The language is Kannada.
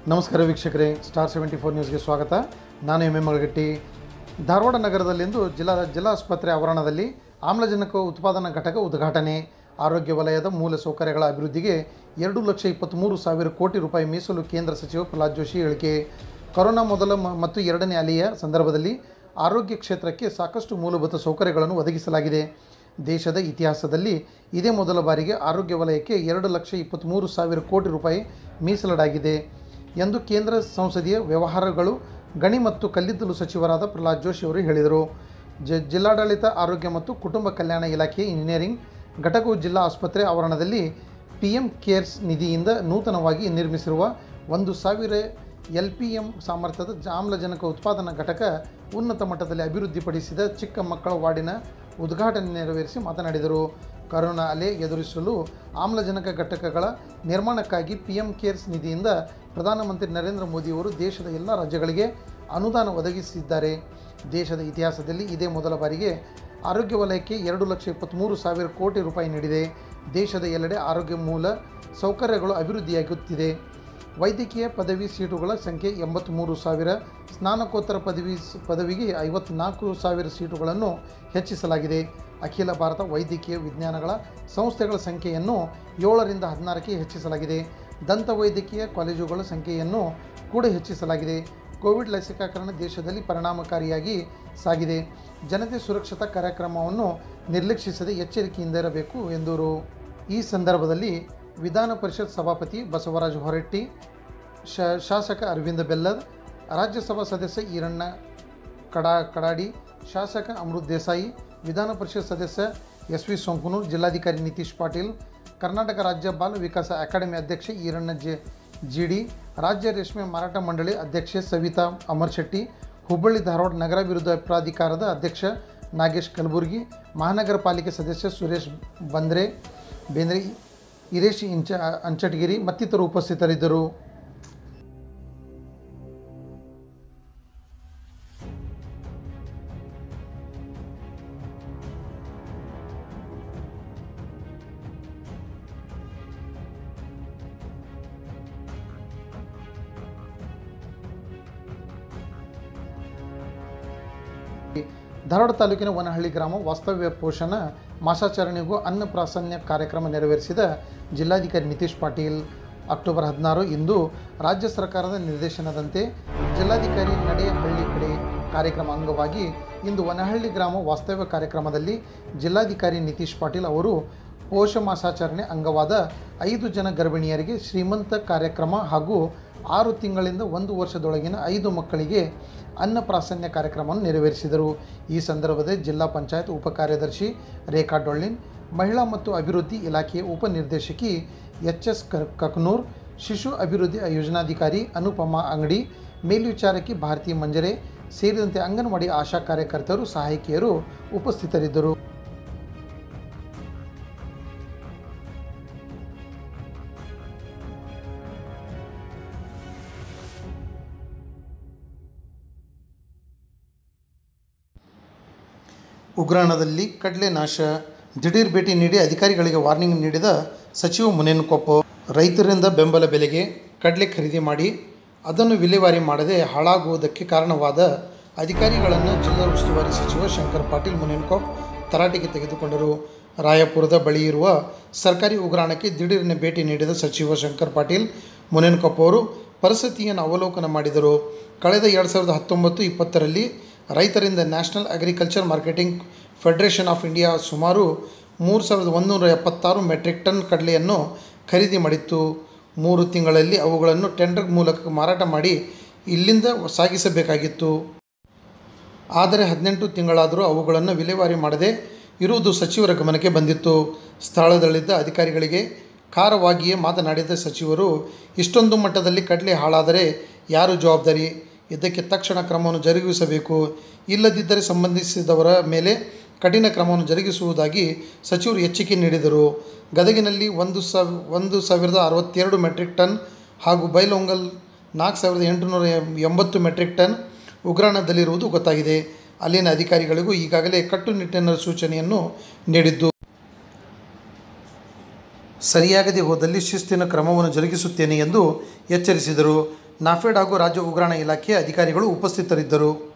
ನಮಸ್ಕಾರ ವೀಕ್ಷಕರೇ ಸ್ಟಾರ್ ಸೆವೆಂಟಿ ಫೋರ್ ನ್ಯೂಸ್ಗೆ ಸ್ವಾಗತ ನಾನು ಎಂ ಎಂ ಮಳಗಟ್ಟಿ ಧಾರವಾಡ ನಗರದಲ್ಲಿಂದು ಜಿಲ್ಲಾ ಜಿಲ್ಲಾ ಆಸ್ಪತ್ರೆ ಆವರಣದಲ್ಲಿ ಆಮ್ಲಜನಕ ಉತ್ಪಾದನಾ ಘಟಕ ಉದ್ಘಾಟನೆ ಆರೋಗ್ಯ ವಲಯದ ಮೂಲ ಸೌಕರ್ಯಗಳ ಅಭಿವೃದ್ಧಿಗೆ ಎರಡು ಲಕ್ಷ ಇಪ್ಪತ್ತ್ಮೂರು ಸಾವಿರ ಕೋಟಿ ರೂಪಾಯಿ ಮೀಸಲು ಕೇಂದ್ರ ಸಚಿವ ಪ್ರಹ್ಲಾದ್ ಜೋಶಿ ಹೇಳಿಕೆ ಕೊರೋನಾ ಮೊದಲ ಮ- ಮತ್ತು ಎರಡನೇ ಅಲೆಯ ಸಂದರ್ಭದಲ್ಲಿ ಆರೋಗ್ಯ ಕ್ಷೇತ್ರಕ್ಕೆ ಸಾಕಷ್ಟು ಮೂಲಭೂತ ಸೌಕರ್ಯಗಳನ್ನು ಒದಗಿಸಲಾಗಿದೆ ದೇಶದ ಇತಿಹಾಸದಲ್ಲಿ ಇದೇ ಮೊದಲ ಬಾರಿಗೆ ಆರೋಗ್ಯ ವಲಯಕ್ಕೆ ಎರಡು ಲಕ್ಷ ಇಪ್ಪತ್ತ್ಮೂರು ಸಾವಿರ ಕೋಟಿ ರೂಪಾಯಿ ಮೀಸಲಿಡಾಗಿದೆ ಎಂದು ಕೇಂದ್ರ ಸಂಸದೀಯ ವ್ಯವಹಾರಗಳು ಗಣಿ ಮತ್ತು ಕಲ್ಲಿದ್ದಲು ಸಚಿವರಾದ ಪ್ರಹ್ಲಾದ್ ಜೋಶಿ ಅವರು ಹೇಳಿದರು ಜ ಜಿಲ್ಲಾಡಳಿತ ಆರೋಗ್ಯ ಮತ್ತು ಕುಟುಂಬ ಕಲ್ಯಾಣ ಇಲಾಖೆ ಇಂಜಿನಿಯರಿಂಗ್ ಘಟಕವು ಜಿಲ್ಲಾ ಆಸ್ಪತ್ರೆ ಆವರಣದಲ್ಲಿ ಪಿ ಎಂ ಕೇರ್ಸ್ ನಿಧಿಯಿಂದ ನೂತನವಾಗಿ ನಿರ್ಮಿಸಿರುವ ಒಂದು ಸಾವಿರ ಎಲ್ ಪಿ ಎಂ ಸಾಮರ್ಥ್ಯದ ಜ- ಆಮ್ಲಜನಕ ಉತ್ಪಾದನಾ ಘಟಕ ಉನ್ನತ ಮಟ್ಟದಲ್ಲಿ ಅಭಿವೃದ್ಧಿಪಡಿಸಿದ ಚಿಕ್ಕ ಮಕ್ಕಳ ವಾರ್ಡಿನ ಉದ್ಘಾಟನೆ ನೆರವೇರಿಸಿ ಮಾತನಾಡಿದರು ಕರೋನಾ ಅಲೆ ಎದುರಿಸಲು ಆಮ್ಲಜನಕ ಘಟಕಗಳ ನಿರ್ಮಾಣಕ್ಕಾಗಿ ಪಿ ಎಂ ಕೇರ್ಸ್ ನಿಧಿಯಿಂದ ಪ್ರಧಾನಮಂತ್ರಿ ನರೇಂದ್ರ ಮೋದಿಯವರು ದೇಶದ ಎಲ್ಲ ರಾಜ್ಯಗಳಿಗೆ ಅನುದಾನ ಒದಗಿಸಿದ್ದಾರೆ ದೇಶದ ಇತಿಹಾಸದಲ್ಲಿ ಇದೇ ಮೊದಲ ಬಾರಿಗೆ ಆರೋಗ್ಯ ವಲಯಕ್ಕೆ ಎರಡು ಲಕ್ಷ ಇಪ್ಪತ್ತ್ಮೂರು ಸಾವಿರ ಕೋಟಿ ರೂಪಾಯಿ ನೀಡಿದೆ ದೇಶದ ಎಲ್ಲೆಡೆ ಆರೋಗ್ಯ ಮೂಲ ಸೌಕರ್ಯಗಳು ಅಭಿವೃದ್ಧಿಯಾಗುತ್ತಿದೆ ವೈದ್ಯಕೀಯ ಪದವಿ ಸೀಟುಗಳ ಸಂಖ್ಯೆ ಎಂಬತ್ತ್ಮೂರು ಸಾವಿರ ಸ್ನಾತಕೋತ್ತರ ಪದವಿ ಪದವಿಗೆ ಐವತ್ನಾಲ್ಕು ಸಾವಿರ ಸೀಟುಗಳನ್ನು ಹೆಚ್ಚಿಸಲಾಗಿದೆ ಅಖಿಲ ಭಾರತ ವೈದ್ಯಕೀಯ ವಿಜ್ಞಾನಗಳ ಸಂಸ್ಥೆಗಳ ಸಂಖ್ಯೆಯನ್ನು ಏಳರಿಂದ ಹದಿನಾರಕ್ಕೆ ಹೆಚ್ಚಿಸಲಾಗಿದೆ ದಂತ ವೈದ್ಯಕೀಯ ಕಾಲೇಜುಗಳ ಸಂಖ್ಯೆಯನ್ನು ಕೂಡ ಹೆಚ್ಚಿಸಲಾಗಿದೆ ಕೋವಿಡ್ ಲಸಿಕಾಕರಣ ದೇಶದಲ್ಲಿ ಪರಿಣಾಮಕಾರಿಯಾಗಿ ಸಾಗಿದೆ ಜನತೆ ಸುರಕ್ಷತಾ ಕಾರ್ಯಕ್ರಮವನ್ನು ನಿರ್ಲಕ್ಷಿಸದೆ ಎಚ್ಚರಿಕೆಯಿಂದ ಇರಬೇಕು ಎಂದರು ಈ ಸಂದರ್ಭದಲ್ಲಿ ವಿಧಾನ ಪರಿಷತ್ ಸಭಾಪತಿ ಬಸವರಾಜ ಹೊರಟ್ಟಿ ಶ ಶಾಸಕ ಅರವಿಂದ ಬೆಲ್ಲದ್ ರಾಜ್ಯಸಭಾ ಸದಸ್ಯ ಈರಣ್ಣ ಕಡಾ ಕಡಾಡಿ ಶಾಸಕ ಅಮೃತ್ ದೇಸಾಯಿ ವಿಧಾನ ಪರಿಷತ್ ಸದಸ್ಯ ಎಸ್ ವಿ ಸೋಂಕನೂರ್ ಜಿಲ್ಲಾಧಿಕಾರಿ ನಿತೀಶ್ ಪಾಟೀಲ್ ಕರ್ನಾಟಕ ರಾಜ್ಯ ಬಾಲ ವಿಕಾಸ ಅಕಾಡೆಮಿ ಅಧ್ಯಕ್ಷೆ ಈರಣ್ಣ ಜೆ ಜಿ ಡಿ ರಾಜ್ಯ ರೇಷ್ಮೆ ಮಾರಾಟ ಮಂಡಳಿ ಅಧ್ಯಕ್ಷೆ ಸವಿತಾ ಅಮರ್ ಶೆಟ್ಟಿ ಹುಬ್ಬಳ್ಳಿ ಧಾರವಾಡ ನಗರಾಭಿವೃದ್ಧಿ ಪ್ರಾಧಿಕಾರದ ಅಧ್ಯಕ್ಷ ನಾಗೇಶ್ ಕಲಬುರ್ಗಿ ಮಹಾನಗರ ಪಾಲಿಕೆ ಸದಸ್ಯ ಸುರೇಶ್ ಬಂದ್ರೆ ಬೇಂದ್ರೆ ಇರೇಶ್ ಇಂಚ ಅಂಚಟಗಿರಿ ಮತ್ತಿತರರು ಉಪಸ್ಥಿತರಿದ್ದರು ಧಾರವಾಡ ತಾಲೂಕಿನ ವನಹಳ್ಳಿ ಗ್ರಾಮ ವಾಸ್ತವ್ಯ ಪೋಷಣ ಮಾಸಾಚರಣೆಗೂ ಅನ್ನ ಪ್ರಾಸನ್ಯ ಕಾರ್ಯಕ್ರಮ ನೆರವೇರಿಸಿದ ಜಿಲ್ಲಾಧಿಕಾರಿ ನಿತೀಶ್ ಪಾಟೀಲ್ ಅಕ್ಟೋಬರ್ ಹದಿನಾರು ಇಂದು ರಾಜ್ಯ ಸರ್ಕಾರದ ನಿರ್ದೇಶನದಂತೆ ಜಿಲ್ಲಾಧಿಕಾರಿ ನಡೆ ಹಳ್ಳಿ ಕಡೆ ಕಾರ್ಯಕ್ರಮ ಅಂಗವಾಗಿ ಇಂದು ವನಹಳ್ಳಿ ಗ್ರಾಮ ವಾಸ್ತವ್ಯ ಕಾರ್ಯಕ್ರಮದಲ್ಲಿ ಜಿಲ್ಲಾಧಿಕಾರಿ ನಿತೀಶ್ ಪಾಟೀಲ್ ಅವರು ಪೋಷ ಮಾಸಾಚರಣೆ ಅಂಗವಾದ ಐದು ಜನ ಗರ್ಭಿಣಿಯರಿಗೆ ಶ್ರೀಮಂತ ಕಾರ್ಯಕ್ರಮ ಹಾಗೂ ಆರು ತಿಂಗಳಿಂದ ಒಂದು ವರ್ಷದೊಳಗಿನ ಐದು ಮಕ್ಕಳಿಗೆ ಅನ್ನ ಪ್ರಾಸನ್ಯ ಕಾರ್ಯಕ್ರಮವನ್ನು ನೆರವೇರಿಸಿದರು ಈ ಸಂದರ್ಭದಲ್ಲಿ ಜಿಲ್ಲಾ ಪಂಚಾಯತ್ ಉಪಕಾರ್ಯದರ್ಶಿ ರೇಖಾ ಡೊಳ್ಳಿನ್ ಮಹಿಳಾ ಮತ್ತು ಅಭಿವೃದ್ಧಿ ಇಲಾಖೆಯ ಉಪನಿರ್ದೇಶಕಿ ಎಚ್ ಎಸ್ ಕಕ್ನೂರ್ ಶಿಶು ಅಭಿವೃದ್ಧಿ ಯೋಜನಾಧಿಕಾರಿ ಅನುಪಮಾ ಅಂಗಡಿ ಮೇಲ್ವಿಚಾರಕಿ ಭಾರತಿ ಮಂಜರೆ ಸೇರಿದಂತೆ ಅಂಗನವಾಡಿ ಆಶಾ ಕಾರ್ಯಕರ್ತರು ಸಹಾಯಕಿಯರು ಉಪಸ್ಥಿತರಿದ್ದರು ಉಗ್ರಾಣದಲ್ಲಿ ಕಡಲೆ ನಾಶ ದಿಢೀರ್ ಭೇಟಿ ನೀಡಿ ಅಧಿಕಾರಿಗಳಿಗೆ ವಾರ್ನಿಂಗ್ ನೀಡಿದ ಸಚಿವ ಮುನೇನಕೊಪ್ಪ ರೈತರಿಂದ ಬೆಂಬಲ ಬೆಲೆಗೆ ಕಡಲೆ ಖರೀದಿ ಮಾಡಿ ಅದನ್ನು ವಿಲೇವಾರಿ ಮಾಡದೆ ಹಾಳಾಗುವುದಕ್ಕೆ ಕಾರಣವಾದ ಅಧಿಕಾರಿಗಳನ್ನು ಜಿಲ್ಲಾ ಉಸ್ತುವಾರಿ ಸಚಿವ ಶಂಕರ್ ಪಾಟೀಲ್ ಮುನೇನಕೊಪ್ ತರಾಟೆಗೆ ತೆಗೆದುಕೊಂಡರು ರಾಯಪುರದ ಬಳಿ ಇರುವ ಸರ್ಕಾರಿ ಉಗ್ರಾಣಕ್ಕೆ ದಿಢೀರನೆ ಭೇಟಿ ನೀಡಿದ ಸಚಿವ ಶಂಕರ್ ಪಾಟೀಲ್ ಮುನೇನಕೊಪ್ಪ ಅವರು ಪರಿಸ್ಥಿತಿಯನ್ನು ಅವಲೋಕನ ಮಾಡಿದರು ಕಳೆದ ಎರಡು ಸಾವಿರದ ಹತ್ತೊಂಬತ್ತು ಇಪ್ಪತ್ತರಲ್ಲಿ ರೈತರಿಂದ national agriculture marketing federation of India ಸುಮಾರು ಮೂರು ಸಾವಿರದ ಒಂದುನೂರ ಎಪ್ಪತ್ತಾರು ಮೆಟ್ರಿಕ್ ಟನ್ ಕಡಲೆಯನ್ನು ಖರೀದಿ ಮಾಡಿತ್ತು ಮೂರು ತಿಂಗಳಲ್ಲಿ ಅವುಗಳನ್ನು ಟೆಂಡರ್ ಮೂಲಕ ಮಾರಾಟ ಮಾಡಿ ಇಲ್ಲಿಂದ ಸಾಗಿಸಬೇಕಾಗಿತ್ತು ಆದರೆ ಹದಿನೆಂಟು ತಿಂಗಳಾದರೂ ಅವುಗಳನ್ನು ವಿಲೇವಾರಿ ಮಾಡದೆ ಇರುವುದು ಸಚಿವರ ಗಮನಕ್ಕೆ ಬಂದಿತ್ತು ಸ್ಥಳದಲ್ಲಿದ್ದ ಅಧಿಕಾರಿಗಳಿಗೆ ಖಾರವಾಗಿಯೇ ಮಾತನಾಡಿದ ಸಚಿವರು ಇಷ್ಟೊಂದು ಮಟ್ಟದಲ್ಲಿ ಕಡಲೆ ಹಾಳಾದರೆ ಯಾರು ಜವಾಬ್ದಾರಿ ಇದಕ್ಕೆ ತಕ್ಷಣ ಕ್ರಮವನ್ನು ಜರುಗಿಸಬೇಕು ಇಲ್ಲದಿದ್ದರೆ ಸಂಬಂಧಿಸಿದವರ ಮೇಲೆ ಕಠಿಣ ಕ್ರಮವನ್ನು ಜರುಗಿಸುವುದಾಗಿ ಸಚಿವರು ಎಚ್ಚರಿಕೆ ನೀಡಿದರು ಗದಗಿನಲ್ಲಿ ಒಂದು ಸಾವ್ ಒಂದು ಸಾವಿರದ ಅರವತ್ತೆರಡು ಮೆಟ್ರಿಕ್ ಟನ್ ಹಾಗೂ ಬೈಲೊಂಗಲ್ ನಾಲ್ಕು ಸಾವಿರದ ಎಂಟುನೂರ ಎಂಬತ್ತು ಮೆಟ್ರಿಕ್ ಟನ್ ಉಗ್ರಾಣದಲ್ಲಿರುವುದು ಗೊತ್ತಾಗಿದೆ ಅಲ್ಲಿನ ಅಧಿಕಾರಿಗಳಿಗೂ ಈಗಾಗಲೇ ಕಟ್ಟುನಿಟ್ಟಿನ ಸೂಚನೆಯನ್ನು ನೀಡಿದ್ದು ಸರಿಯಾಗದೆ ಹೋದಲ್ಲಿ ಶಿಸ್ತಿನ ಕ್ರಮವನ್ನು ಜರುಗಿಸುತ್ತೇನೆ ಎಂದು ಎಚ್ಚರಿಸಿದರು ನಾಫೆಡ್ ಹಾಗೂ ರಾಜ್ಯ ಉಗ್ರಾಣ ಇಲಾಖೆಯ ಅಧಿಕಾರಿಗಳು ಉಪಸ್ಥಿತರಿದ್ದರು